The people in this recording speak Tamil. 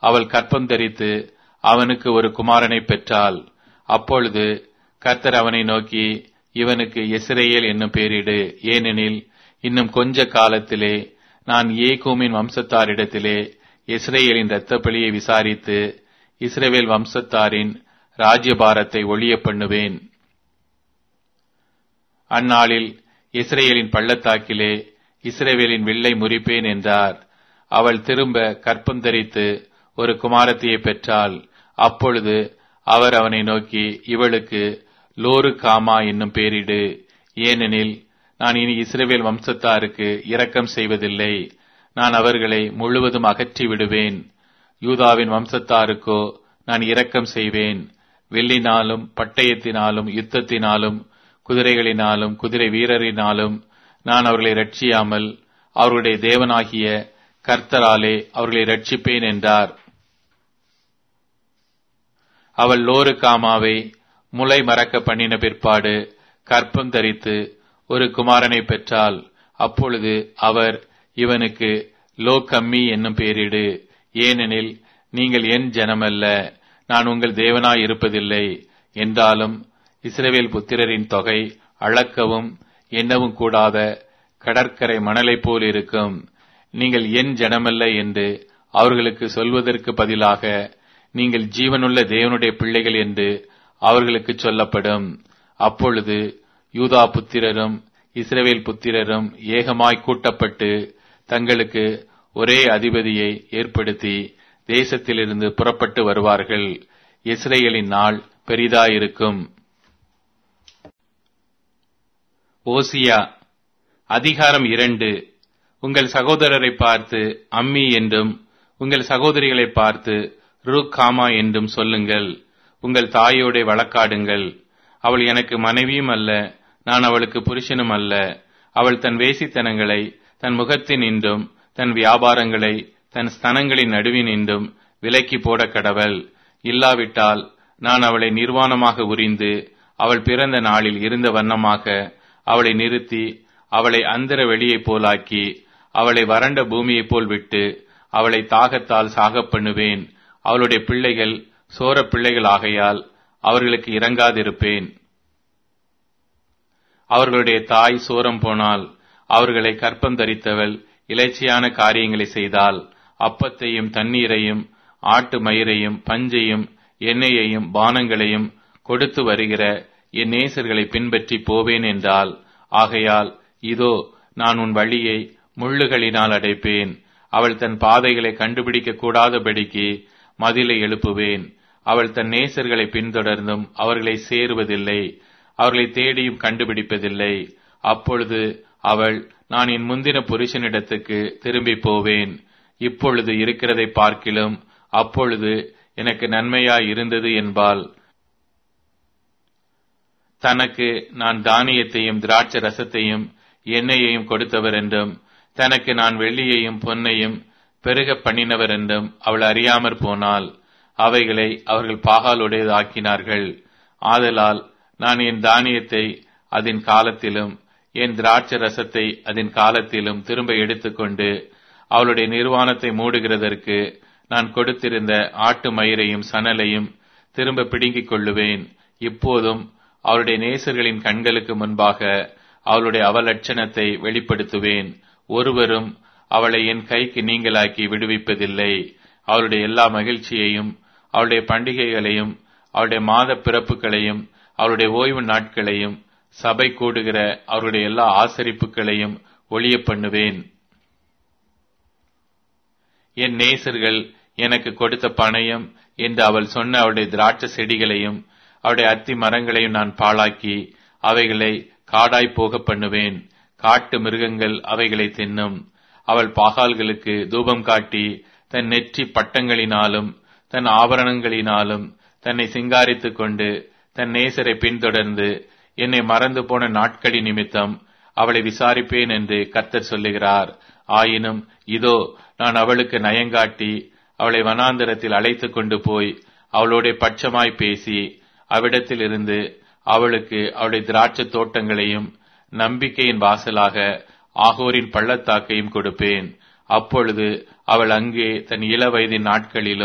அவள் கற்பம் தரித்து அவனுக்கு ஒரு குமாரனை பெற்றாள் அப்பொழுது கர்த்தர் அவனை நோக்கி இவனுக்கு இஸ்ரேல் என்னும் பெயரிடு ஏனெனில் இன்னும் கொஞ்ச காலத்திலே நான் ஏகோமின் வம்சத்தாரிடத்திலே இஸ்ரேலின் இரத்தப்பலியை விசாரித்து இஸ்ரேவேல் வம்சத்தாரின் ராஜ்யபாரத்தை ஒழிய பண்ணுவேன் அந்நாளில் இஸ்ரேலின் பள்ளத்தாக்கிலே இஸ்ரேவேலின் வில்லை முறிப்பேன் என்றார் அவள் திரும்ப கற்பம் தரித்து ஒரு குமாரத்தியை பெற்றாள் அப்பொழுது அவர் அவனை நோக்கி இவளுக்கு லோரு காமா என்னும் பேரிடு ஏனெனில் நான் இனி இஸ்ரேவேல் வம்சத்தாருக்கு இரக்கம் செய்வதில்லை நான் அவர்களை முழுவதும் அகற்றி விடுவேன் யூதாவின் வம்சத்தாருக்கோ நான் இரக்கம் செய்வேன் வெள்ளினாலும் பட்டயத்தினாலும் யுத்தத்தினாலும் குதிரைகளினாலும் குதிரை வீரரினாலும் நான் அவர்களை ரட்சியாமல் அவர்களுடைய தேவனாகிய கர்த்தராலே அவர்களை ரட்சிப்பேன் என்றார் அவள் லோரு காமாவை முளை மறக்க பண்ணின பிற்பாடு கற்பம் தரித்து ஒரு குமாரனை பெற்றால் அப்பொழுது அவர் இவனுக்கு லோ கம்மி என்னும் பெயரிடு ஏனெனில் நீங்கள் என் ஜனமல்ல நான் உங்கள் தேவனாய் இருப்பதில்லை என்றாலும் இஸ்ரவேல் புத்திரரின் தொகை அளக்கவும் எண்ணவும் கூடாத கடற்கரை மணலைப் போல் இருக்கும் நீங்கள் என் ஜனமல்ல என்று அவர்களுக்கு சொல்வதற்கு பதிலாக நீங்கள் ஜீவனுள்ள தேவனுடைய பிள்ளைகள் என்று அவர்களுக்கு சொல்லப்படும் அப்பொழுது யூதா புத்திரரும் இஸ்ரவேல் புத்திரரும் ஏகமாய் கூட்டப்பட்டு தங்களுக்கு ஒரே அதிபதியை ஏற்படுத்தி தேசத்திலிருந்து புறப்பட்டு வருவார்கள் இஸ்ரேலின் நாள் பெரிதாயிருக்கும் ஓசியா அதிகாரம் இரண்டு உங்கள் சகோதரரை பார்த்து அம்மி என்றும் உங்கள் சகோதரிகளை பார்த்து ரூகாமா என்றும் சொல்லுங்கள் உங்கள் தாயோட வழக்காடுங்கள் அவள் எனக்கு மனைவியும் அல்ல நான் அவளுக்கு புருஷனும் அல்ல அவள் தன் வேசித்தனங்களை தன் முகத்தின் இன்றும் தன் வியாபாரங்களை தன் ஸ்தனங்களின் நடுவின் இன்றும் விலக்கி போட கடவள் இல்லாவிட்டால் நான் அவளை நிர்வாணமாக உரிந்து அவள் பிறந்த நாளில் இருந்த வண்ணமாக அவளை நிறுத்தி அவளை அந்தர வெளியைப் போலாக்கி அவளை வறண்ட பூமியைப் போல் விட்டு அவளை தாகத்தால் சாகப் பண்ணுவேன் அவளுடைய பிள்ளைகள் சோர பிள்ளைகள் ஆகையால் அவர்களுக்கு இறங்காதிருப்பேன் அவர்களுடைய தாய் சோரம் போனால் அவர்களை கற்பம் தரித்தவள் இலைச்சியான காரியங்களை செய்தால் அப்பத்தையும் தண்ணீரையும் ஆட்டு மயிரையும் பஞ்சையும் எண்ணெயையும் பானங்களையும் கொடுத்து வருகிற என் நேசர்களை பின்பற்றி போவேன் என்றால் ஆகையால் இதோ நான் உன் வழியை முள்ளுகளினால் அடைப்பேன் அவள் தன் பாதைகளை கண்டுபிடிக்க கூடாதபடிக்கு மதிலை எழுப்புவேன் அவள் தன் நேசர்களை பின்தொடர்ந்தும் அவர்களை சேருவதில்லை அவர்களை தேடியும் கண்டுபிடிப்பதில்லை அப்பொழுது அவள் நான் என் முந்தின புருஷனிடத்துக்கு திரும்பி போவேன் இப்பொழுது இருக்கிறதை பார்க்கிலும் அப்பொழுது எனக்கு நன்மையாய் இருந்தது என்பால் தனக்கு நான் தானியத்தையும் திராட்சை ரசத்தையும் எண்ணெயையும் கொடுத்தவர் என்றும் தனக்கு நான் வெள்ளியையும் பொன்னையும் பெருக பண்ணினவர் என்றும் அவள் அறியாமற் போனால் அவைகளை அவர்கள் பாகாலுடையதாக்கினார்கள் ஆதலால் நான் என் தானியத்தை அதன் காலத்திலும் என் திராட்சை ரசத்தை அதன் காலத்திலும் திரும்ப எடுத்துக்கொண்டு அவளுடைய நிர்வாணத்தை மூடுகிறதற்கு நான் கொடுத்திருந்த ஆட்டு மயிரையும் சணலையும் திரும்ப பிடுங்கிக் கொள்ளுவேன் இப்போதும் அவளுடைய நேசர்களின் கண்களுக்கு முன்பாக அவளுடைய அவலட்சணத்தை வெளிப்படுத்துவேன் ஒருவரும் அவளை என் கைக்கு நீங்களாக்கி விடுவிப்பதில்லை அவளுடைய எல்லா மகிழ்ச்சியையும் அவளுடைய பண்டிகைகளையும் அவளுடைய மாத பிறப்புகளையும் அவருடைய ஓய்வு நாட்களையும் சபை கூடுகிற அவருடைய எல்லா ஆசரிப்புகளையும் ஒளிய பண்ணுவேன் என் நேசர்கள் எனக்கு கொடுத்த பணயம் என்று அவள் சொன்ன அவளுடைய திராட்சை செடிகளையும் அவருடைய அத்தி மரங்களையும் நான் பாழாக்கி அவைகளை காடாய் போக பண்ணுவேன் காட்டு மிருகங்கள் அவைகளை தின்னும் அவள் பாகால்களுக்கு தூபம் காட்டி தன் நெற்றி பட்டங்களினாலும் தன் ஆபரணங்களினாலும் தன்னை சிங்காரித்துக் கொண்டு தன் நேசரை பின்தொடர்ந்து என்னை மறந்து போன நாட்களின் நிமித்தம் அவளை விசாரிப்பேன் என்று கர்த்தர் சொல்லுகிறார் ஆயினும் இதோ நான் அவளுக்கு நயங்காட்டி அவளை வனாந்தரத்தில் அழைத்து கொண்டு போய் அவளோட பட்சமாய் பேசி அவ்விடத்தில் இருந்து அவளுக்கு அவளுடைய திராட்சை தோட்டங்களையும் நம்பிக்கையின் வாசலாக ஆகோரின் பள்ளத்தாக்கையும் கொடுப்பேன் அப்பொழுது அவள் அங்கே தன் இள வயதின் நாட்களிலும்